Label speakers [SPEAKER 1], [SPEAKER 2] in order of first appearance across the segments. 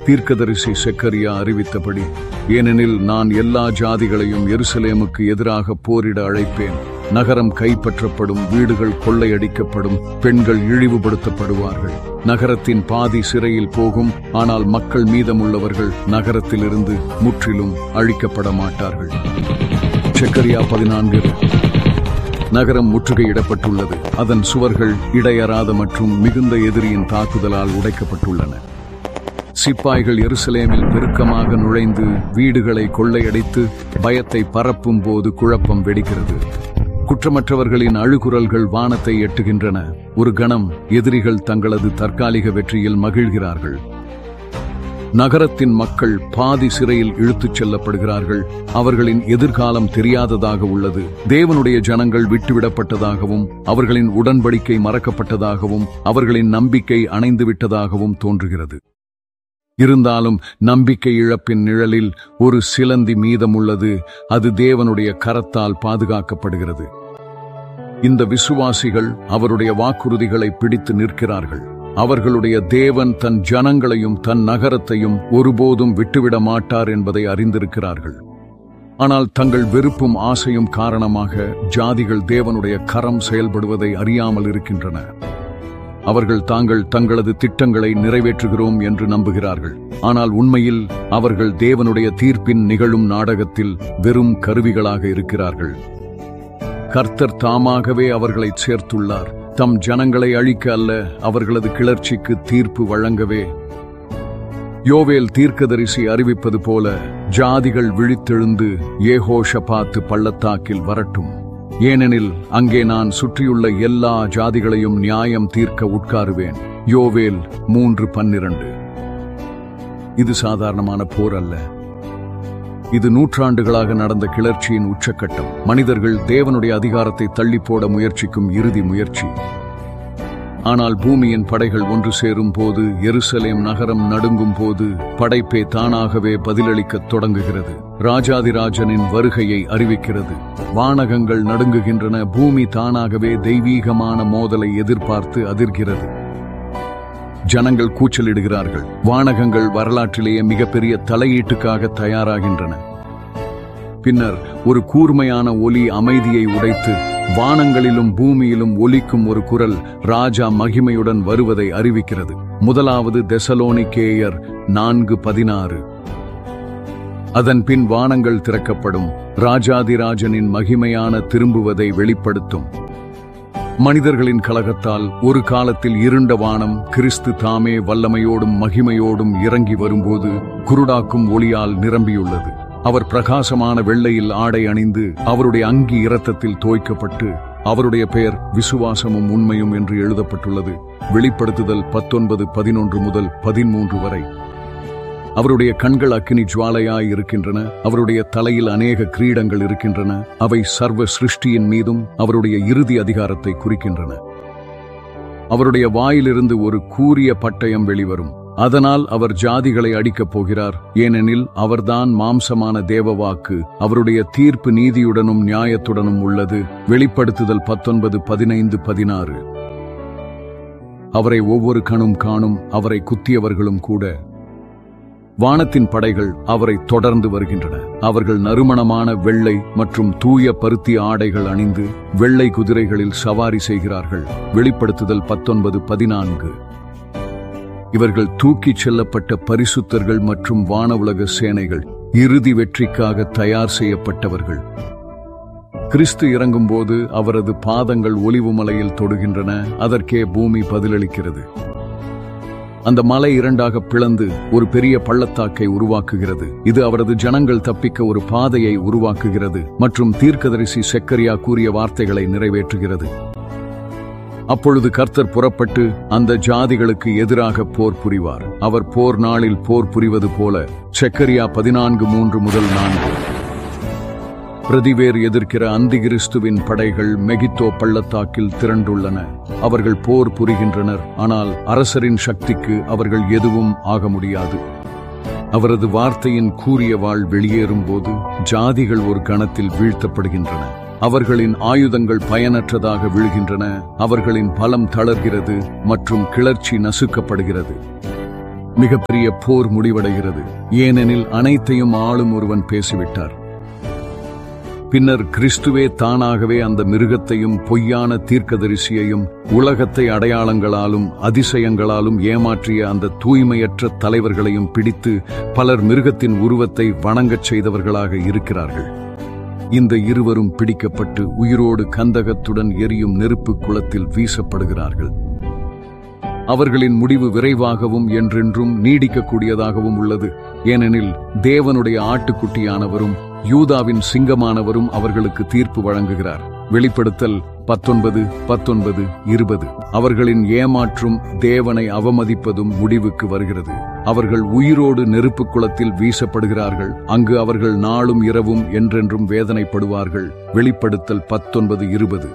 [SPEAKER 1] தீர்க்கதரிசி செக்கரியா அறிவித்தபடி ஏனெனில் நான் எல்லா ஜாதிகளையும் எருசலேமுக்கு எதிராக போரிட அழைப்பேன் நகரம் கைப்பற்றப்படும் வீடுகள் கொள்ளையடிக்கப்படும் பெண்கள் இழிவுபடுத்தப்படுவார்கள் நகரத்தின் பாதி சிறையில் போகும் ஆனால் மக்கள் மீதமுள்ளவர்கள் நகரத்திலிருந்து முற்றிலும் அழிக்கப்பட மாட்டார்கள் செக்கரியா பதினான்கு நகரம் முற்றுகையிடப்பட்டுள்ளது அதன் சுவர்கள் இடையறாத மற்றும் மிகுந்த எதிரியின் தாக்குதலால் உடைக்கப்பட்டுள்ளன சிப்பாய்கள் எருசலேமில் பெருக்கமாக நுழைந்து வீடுகளை கொள்ளையடித்து பயத்தை பரப்பும் போது குழப்பம் வெடிக்கிறது குற்றமற்றவர்களின் அழுகுரல்கள் வானத்தை எட்டுகின்றன ஒரு கணம் எதிரிகள் தங்களது தற்காலிக வெற்றியில் மகிழ்கிறார்கள் நகரத்தின் மக்கள் பாதி சிறையில் இழுத்துச் செல்லப்படுகிறார்கள் அவர்களின் எதிர்காலம் தெரியாததாக உள்ளது தேவனுடைய ஜனங்கள் விட்டுவிடப்பட்டதாகவும் அவர்களின் உடன்படிக்கை மறக்கப்பட்டதாகவும் அவர்களின் நம்பிக்கை அணைந்து விட்டதாகவும் தோன்றுகிறது இருந்தாலும் நம்பிக்கை இழப்பின் நிழலில் ஒரு சிலந்தி மீதமுள்ளது அது தேவனுடைய கரத்தால் பாதுகாக்கப்படுகிறது இந்த விசுவாசிகள் அவருடைய வாக்குறுதிகளை பிடித்து நிற்கிறார்கள் அவர்களுடைய தேவன் தன் ஜனங்களையும் தன் நகரத்தையும் ஒருபோதும் விட்டுவிட மாட்டார் என்பதை அறிந்திருக்கிறார்கள் ஆனால் தங்கள் வெறுப்பும் ஆசையும் காரணமாக ஜாதிகள் தேவனுடைய கரம் செயல்படுவதை அறியாமல் இருக்கின்றன அவர்கள் தாங்கள் தங்களது திட்டங்களை நிறைவேற்றுகிறோம் என்று நம்புகிறார்கள் ஆனால் உண்மையில் அவர்கள் தேவனுடைய தீர்ப்பின் நிகழும் நாடகத்தில் வெறும் கருவிகளாக இருக்கிறார்கள் கர்த்தர் தாமாகவே அவர்களை சேர்த்துள்ளார் தம் ஜனங்களை அழிக்க அல்ல அவர்களது கிளர்ச்சிக்கு தீர்ப்பு வழங்கவே யோவேல் தீர்க்கதரிசி அறிவிப்பது போல ஜாதிகள் விழித்தெழுந்து ஏகோஷபாத்து பள்ளத்தாக்கில் வரட்டும் ஏனெனில் அங்கே நான் சுற்றியுள்ள எல்லா ஜாதிகளையும் நியாயம் தீர்க்க உட்காருவேன் யோவேல் மூன்று பன்னிரண்டு இது சாதாரணமான போர் அல்ல இது நூற்றாண்டுகளாக நடந்த கிளர்ச்சியின் உச்சக்கட்டம் மனிதர்கள் தேவனுடைய அதிகாரத்தை தள்ளி போட முயற்சிக்கும் இறுதி முயற்சி ஆனால் பூமியின் படைகள் ஒன்று சேரும் போது எருசலேம் நகரம் நடுங்கும் போது படைப்பே தானாகவே பதிலளிக்கத் தொடங்குகிறது ராஜாதிராஜனின் வருகையை அறிவிக்கிறது வானகங்கள் நடுங்குகின்றன பூமி தானாகவே தெய்வீகமான மோதலை எதிர்பார்த்து அதிர்கிறது ஜனங்கள் கூச்சலிடுகிறார்கள் வானகங்கள் வரலாற்றிலேயே மிகப்பெரிய தலையீட்டுக்காக தயாராகின்றன பின்னர் ஒரு கூர்மையான ஒலி அமைதியை உடைத்து வானங்களிலும் பூமியிலும் ஒலிக்கும் ஒரு குரல் ராஜா மகிமையுடன் வருவதை அறிவிக்கிறது முதலாவது தெசலோனிக்கேயர் நான்கு பதினாறு அதன் பின் வானங்கள் திறக்கப்படும் ராஜாதிராஜனின் மகிமையான திரும்புவதை வெளிப்படுத்தும் மனிதர்களின் கலகத்தால் ஒரு காலத்தில் இருண்ட வானம் கிறிஸ்து தாமே வல்லமையோடும் மகிமையோடும் இறங்கி வரும்போது குருடாக்கும் ஒளியால் நிரம்பியுள்ளது அவர் பிரகாசமான வெள்ளையில் ஆடை அணிந்து அவருடைய அங்கி இரத்தத்தில் தோய்க்கப்பட்டு அவருடைய பெயர் விசுவாசமும் உண்மையும் என்று எழுதப்பட்டுள்ளது வெளிப்படுத்துதல் பத்தொன்பது பதினொன்று முதல் பதிமூன்று வரை அவருடைய கண்கள் அக்கினி ஜுவாலையாய் இருக்கின்றன அவருடைய தலையில் அநேக கிரீடங்கள் இருக்கின்றன அவை சர்வ சிருஷ்டியின் மீதும் அவருடைய இறுதி அதிகாரத்தை குறிக்கின்றன அவருடைய வாயிலிருந்து ஒரு கூரிய பட்டயம் வெளிவரும் அதனால் அவர் ஜாதிகளை அடிக்கப் போகிறார் ஏனெனில் அவர்தான் மாம்சமான தேவவாக்கு அவருடைய தீர்ப்பு நீதியுடனும் நியாயத்துடனும் உள்ளது வெளிப்படுத்துதல் பத்தொன்பது பதினைந்து பதினாறு அவரை ஒவ்வொரு கணும் காணும் அவரை குத்தியவர்களும் கூட வானத்தின் படைகள் அவரை தொடர்ந்து வருகின்றன அவர்கள் நறுமணமான வெள்ளை மற்றும் தூய பருத்தி ஆடைகள் அணிந்து வெள்ளை குதிரைகளில் சவாரி செய்கிறார்கள் வெளிப்படுத்துதல் பத்தொன்பது பதினான்கு இவர்கள் தூக்கிச் செல்லப்பட்ட பரிசுத்தர்கள் மற்றும் வானவுலக சேனைகள் இறுதி வெற்றிக்காக தயார் செய்யப்பட்டவர்கள் கிறிஸ்து இறங்கும்போது அவரது பாதங்கள் ஒலிவு மலையில் தொடுகின்றன அதற்கே பூமி பதிலளிக்கிறது அந்த மலை இரண்டாக பிளந்து ஒரு பெரிய பள்ளத்தாக்கை உருவாக்குகிறது இது அவரது ஜனங்கள் தப்பிக்க ஒரு பாதையை உருவாக்குகிறது மற்றும் தீர்க்கதரிசி செக்கரியா கூறிய வார்த்தைகளை நிறைவேற்றுகிறது அப்பொழுது கர்த்தர் புறப்பட்டு அந்த ஜாதிகளுக்கு எதிராக போர் புரிவார் அவர் போர் நாளில் போர் புரிவது போல செக்கரியா பதினான்கு மூன்று முதல் நான்கு பிரதிவேர் எதிர்க்கிற அந்திகிறிஸ்துவின் படைகள் மெகித்தோ பள்ளத்தாக்கில் திரண்டுள்ளன அவர்கள் போர் புரிகின்றனர் ஆனால் அரசரின் சக்திக்கு அவர்கள் எதுவும் ஆக முடியாது அவரது வார்த்தையின் கூறிய வாழ் வெளியேறும்போது ஜாதிகள் ஒரு கணத்தில் வீழ்த்தப்படுகின்றன அவர்களின் ஆயுதங்கள் பயனற்றதாக விழுகின்றன அவர்களின் பலம் தளர்கிறது மற்றும் கிளர்ச்சி நசுக்கப்படுகிறது மிகப்பெரிய போர் முடிவடைகிறது ஏனெனில் அனைத்தையும் ஆளும் ஒருவன் பேசிவிட்டார் பின்னர் கிறிஸ்துவே தானாகவே அந்த மிருகத்தையும் பொய்யான தீர்க்கதரிசியையும் உலகத்தை அடையாளங்களாலும் அதிசயங்களாலும் ஏமாற்றிய அந்த தூய்மையற்ற தலைவர்களையும் பிடித்து பலர் மிருகத்தின் உருவத்தை வணங்கச் செய்தவர்களாக இருக்கிறார்கள் இந்த இருவரும் பிடிக்கப்பட்டு உயிரோடு கந்தகத்துடன் எரியும் நெருப்பு குளத்தில் வீசப்படுகிறார்கள் அவர்களின் முடிவு விரைவாகவும் என்றென்றும் நீடிக்கக்கூடியதாகவும் உள்ளது ஏனெனில் தேவனுடைய ஆட்டுக்குட்டியானவரும் யூதாவின் சிங்கமானவரும் அவர்களுக்கு தீர்ப்பு வழங்குகிறார் வெளிப்படுத்தல் பத்தொன்பது பத்தொன்பது இருபது அவர்களின் ஏமாற்றும் தேவனை அவமதிப்பதும் முடிவுக்கு வருகிறது அவர்கள் உயிரோடு நெருப்பு குளத்தில் வீசப்படுகிறார்கள் அங்கு அவர்கள் நாளும் இரவும் என்றென்றும் வேதனைப்படுவார்கள் வெளிப்படுத்தல் பத்தொன்பது இருபது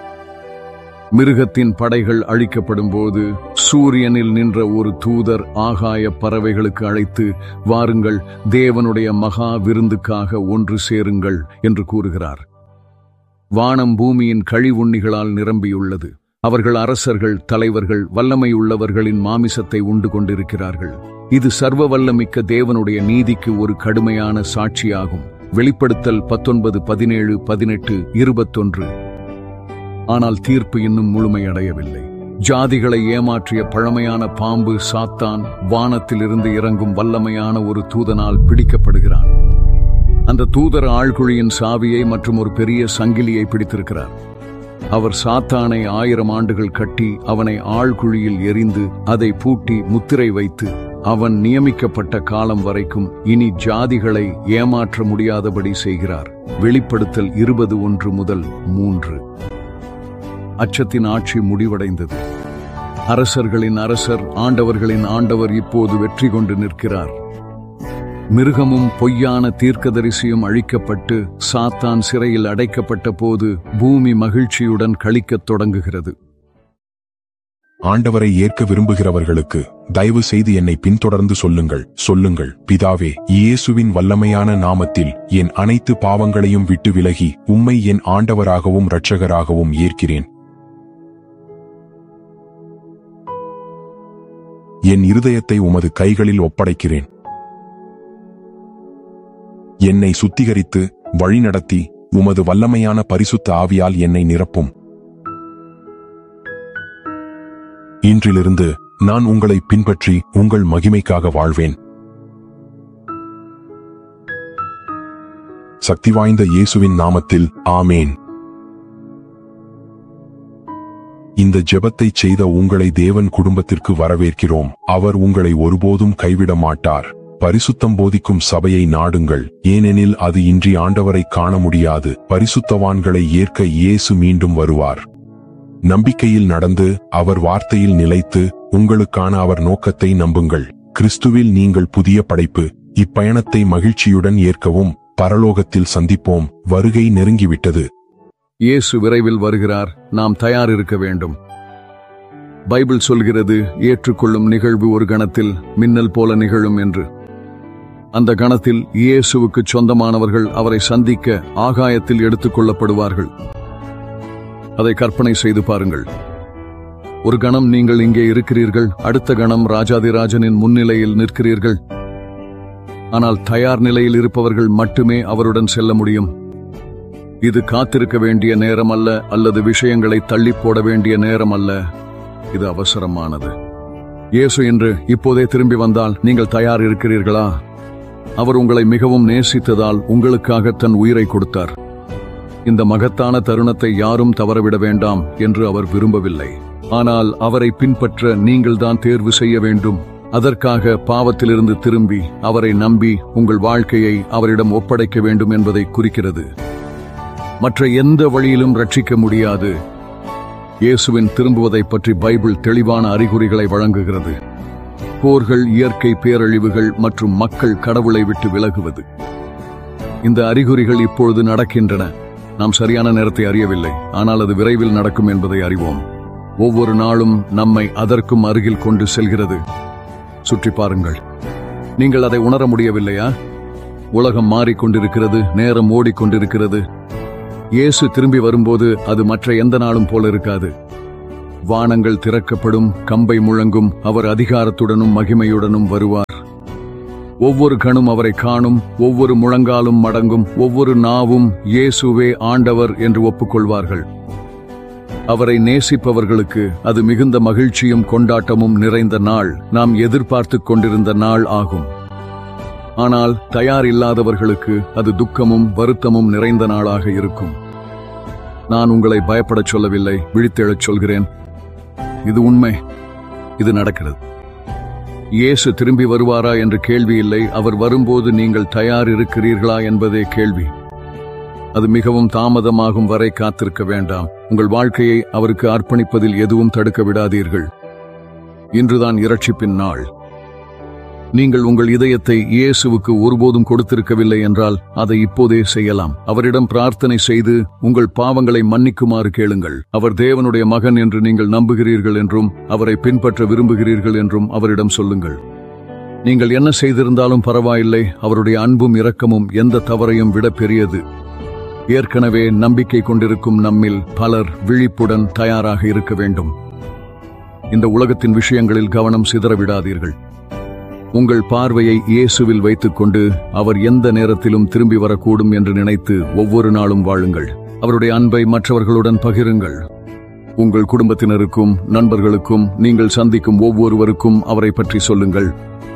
[SPEAKER 1] மிருகத்தின் படைகள் அழிக்கப்படும் போது சூரியனில் நின்ற ஒரு தூதர் ஆகாய பறவைகளுக்கு அழைத்து வாருங்கள் தேவனுடைய மகா விருந்துக்காக ஒன்று சேருங்கள் என்று கூறுகிறார் வானம் பூமியின் கழிவுண்ணிகளால் நிரம்பியுள்ளது அவர்கள் அரசர்கள் தலைவர்கள் வல்லமை உள்ளவர்களின் மாமிசத்தை உண்டு கொண்டிருக்கிறார்கள் இது சர்வ வல்லமிக்க தேவனுடைய நீதிக்கு ஒரு கடுமையான சாட்சியாகும் வெளிப்படுத்தல் பத்தொன்பது பதினேழு பதினெட்டு இருபத்தொன்று ஆனால் தீர்ப்பு இன்னும் முழுமையடையவில்லை ஜாதிகளை ஏமாற்றிய பழமையான பாம்பு சாத்தான் வானத்திலிருந்து இறங்கும் வல்லமையான ஒரு தூதனால் பிடிக்கப்படுகிறான் அந்த தூதர் ஆழ்குழியின் சாவியை மற்றும் ஒரு பெரிய சங்கிலியை பிடித்திருக்கிறார் அவர் சாத்தானை ஆயிரம் ஆண்டுகள் கட்டி அவனை ஆழ்குழியில் எரிந்து அதை பூட்டி முத்திரை வைத்து அவன் நியமிக்கப்பட்ட காலம் வரைக்கும் இனி ஜாதிகளை ஏமாற்ற முடியாதபடி செய்கிறார் வெளிப்படுத்தல் இருபது ஒன்று முதல் மூன்று அச்சத்தின் ஆட்சி முடிவடைந்தது அரசர்களின் அரசர் ஆண்டவர்களின் ஆண்டவர் இப்போது வெற்றி கொண்டு நிற்கிறார் மிருகமும் பொய்யான தீர்க்கதரிசியும் அழிக்கப்பட்டு சாத்தான் சிறையில் அடைக்கப்பட்ட போது பூமி மகிழ்ச்சியுடன் கழிக்கத் தொடங்குகிறது
[SPEAKER 2] ஆண்டவரை ஏற்க விரும்புகிறவர்களுக்கு தயவு செய்து என்னை பின்தொடர்ந்து சொல்லுங்கள் சொல்லுங்கள் பிதாவே இயேசுவின் வல்லமையான நாமத்தில் என் அனைத்து பாவங்களையும் விட்டு விலகி உம்மை என் ஆண்டவராகவும் இரட்சகராகவும் ஏற்கிறேன் என் இருதயத்தை உமது கைகளில் ஒப்படைக்கிறேன் என்னை சுத்திகரித்து வழிநடத்தி உமது வல்லமையான பரிசுத்த ஆவியால் என்னை நிரப்பும் இன்றிலிருந்து நான் உங்களை பின்பற்றி உங்கள் மகிமைக்காக வாழ்வேன் சக்தி வாய்ந்த இயேசுவின் நாமத்தில் ஆமேன் இந்த ஜெபத்தை செய்த உங்களை தேவன் குடும்பத்திற்கு வரவேற்கிறோம் அவர் உங்களை ஒருபோதும் கைவிட மாட்டார் பரிசுத்தம் போதிக்கும் சபையை நாடுங்கள் ஏனெனில் அது இன்றி ஆண்டவரை காண முடியாது பரிசுத்தவான்களை ஏற்க இயேசு மீண்டும் வருவார் நம்பிக்கையில் நடந்து அவர் வார்த்தையில் நிலைத்து உங்களுக்கான அவர் நோக்கத்தை நம்புங்கள் கிறிஸ்துவில் நீங்கள் புதிய படைப்பு இப்பயணத்தை மகிழ்ச்சியுடன் ஏற்கவும் பரலோகத்தில் சந்திப்போம் வருகை நெருங்கிவிட்டது
[SPEAKER 1] இயேசு விரைவில் வருகிறார் நாம் தயார் இருக்க வேண்டும் பைபிள் சொல்கிறது ஏற்றுக்கொள்ளும் நிகழ்வு ஒரு கணத்தில் மின்னல் போல நிகழும் என்று அந்த கணத்தில் இயேசுவுக்கு சொந்தமானவர்கள் அவரை சந்திக்க ஆகாயத்தில் எடுத்துக் கொள்ளப்படுவார்கள் அதை கற்பனை செய்து பாருங்கள் ஒரு கணம் நீங்கள் இங்கே இருக்கிறீர்கள் அடுத்த கணம் ராஜாதிராஜனின் முன்னிலையில் நிற்கிறீர்கள் ஆனால் தயார் நிலையில் இருப்பவர்கள் மட்டுமே அவருடன் செல்ல முடியும் இது காத்திருக்க வேண்டிய நேரம் அல்ல அல்லது விஷயங்களை தள்ளி போட வேண்டிய நேரம் அல்ல இது அவசரமானது இயேசு என்று இப்போதே திரும்பி வந்தால் நீங்கள் தயார் இருக்கிறீர்களா அவர் உங்களை மிகவும் நேசித்ததால் உங்களுக்காக தன் உயிரை கொடுத்தார் இந்த மகத்தான தருணத்தை யாரும் தவறவிட வேண்டாம் என்று அவர் விரும்பவில்லை ஆனால் அவரை பின்பற்ற நீங்கள்தான் தேர்வு செய்ய வேண்டும் அதற்காக பாவத்திலிருந்து திரும்பி அவரை நம்பி உங்கள் வாழ்க்கையை அவரிடம் ஒப்படைக்க வேண்டும் என்பதை குறிக்கிறது மற்ற எந்த வழியிலும் ரட்சிக்க முடியாது இயேசுவின் திரும்புவதை பற்றி பைபிள் தெளிவான அறிகுறிகளை வழங்குகிறது போர்கள் இயற்கை பேரழிவுகள் மற்றும் மக்கள் கடவுளை விட்டு விலகுவது இந்த அறிகுறிகள் இப்பொழுது நடக்கின்றன நாம் சரியான நேரத்தை அறியவில்லை ஆனால் அது விரைவில் நடக்கும் என்பதை அறிவோம் ஒவ்வொரு நாளும் நம்மை அதற்கும் அருகில் கொண்டு செல்கிறது சுற்றி பாருங்கள் நீங்கள் அதை உணர முடியவில்லையா உலகம் மாறிக்கொண்டிருக்கிறது நேரம் ஓடிக்கொண்டிருக்கிறது இயேசு திரும்பி வரும்போது அது மற்ற எந்த நாளும் போல இருக்காது வானங்கள் திறக்கப்படும் கம்பை முழங்கும் அவர் அதிகாரத்துடனும் மகிமையுடனும் வருவார் ஒவ்வொரு கணும் அவரை காணும் ஒவ்வொரு முழங்காலும் மடங்கும் ஒவ்வொரு நாவும் இயேசுவே ஆண்டவர் என்று ஒப்புக்கொள்வார்கள் அவரை நேசிப்பவர்களுக்கு அது மிகுந்த மகிழ்ச்சியும் கொண்டாட்டமும் நிறைந்த நாள் நாம் எதிர்பார்த்துக் கொண்டிருந்த நாள் ஆகும் ஆனால் தயார் இல்லாதவர்களுக்கு அது துக்கமும் வருத்தமும் நிறைந்த நாளாக இருக்கும் நான் உங்களை பயப்படச் சொல்லவில்லை விழித்தெழச் சொல்கிறேன் இது உண்மை இது நடக்கிறது இயேசு திரும்பி வருவாரா என்று கேள்வி இல்லை அவர் வரும்போது நீங்கள் தயார் இருக்கிறீர்களா என்பதே கேள்வி அது மிகவும் தாமதமாகும் வரை காத்திருக்க வேண்டாம் உங்கள் வாழ்க்கையை அவருக்கு அர்ப்பணிப்பதில் எதுவும் தடுக்க விடாதீர்கள் இன்றுதான் இரட்சிப்பின் நாள் நீங்கள் உங்கள் இதயத்தை இயேசுவுக்கு ஒருபோதும் கொடுத்திருக்கவில்லை என்றால் அதை இப்போதே செய்யலாம் அவரிடம் பிரார்த்தனை செய்து உங்கள் பாவங்களை மன்னிக்குமாறு கேளுங்கள் அவர் தேவனுடைய மகன் என்று நீங்கள் நம்புகிறீர்கள் என்றும் அவரை பின்பற்ற விரும்புகிறீர்கள் என்றும் அவரிடம் சொல்லுங்கள் நீங்கள் என்ன செய்திருந்தாலும் பரவாயில்லை அவருடைய அன்பும் இரக்கமும் எந்த தவறையும் விட பெரியது ஏற்கனவே நம்பிக்கை கொண்டிருக்கும் நம்மில் பலர் விழிப்புடன் தயாராக இருக்க வேண்டும் இந்த உலகத்தின் விஷயங்களில் கவனம் சிதறவிடாதீர்கள் உங்கள் பார்வையை இயேசுவில் வைத்துக்கொண்டு அவர் எந்த நேரத்திலும் திரும்பி வரக்கூடும் என்று நினைத்து ஒவ்வொரு நாளும் வாழுங்கள் அவருடைய அன்பை மற்றவர்களுடன் பகிருங்கள் உங்கள் குடும்பத்தினருக்கும் நண்பர்களுக்கும் நீங்கள் சந்திக்கும் ஒவ்வொருவருக்கும் அவரை பற்றி சொல்லுங்கள்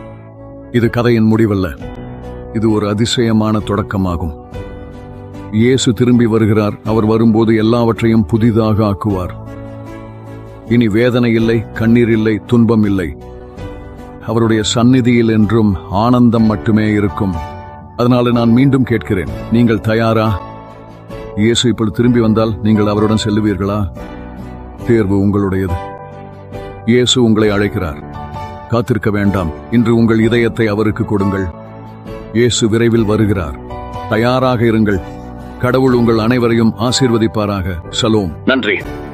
[SPEAKER 1] இது கதையின் முடிவல்ல இது ஒரு அதிசயமான தொடக்கமாகும் இயேசு திரும்பி வருகிறார் அவர் வரும்போது எல்லாவற்றையும் புதிதாக ஆக்குவார் இனி வேதனை இல்லை கண்ணீர் இல்லை துன்பம் இல்லை அவருடைய சந்நிதியில் என்றும் ஆனந்தம் மட்டுமே இருக்கும் அதனால நான் மீண்டும் கேட்கிறேன் நீங்கள் தயாரா இயேசு இப்பொழுது திரும்பி வந்தால் நீங்கள் அவருடன் செல்லுவீர்களா தேர்வு உங்களுடையது இயேசு உங்களை அழைக்கிறார் காத்திருக்க வேண்டாம் இன்று உங்கள் இதயத்தை அவருக்கு கொடுங்கள் இயேசு விரைவில் வருகிறார் தயாராக இருங்கள் கடவுள் உங்கள் அனைவரையும் ஆசீர்வதிப்பாராக சலோம்
[SPEAKER 3] நன்றி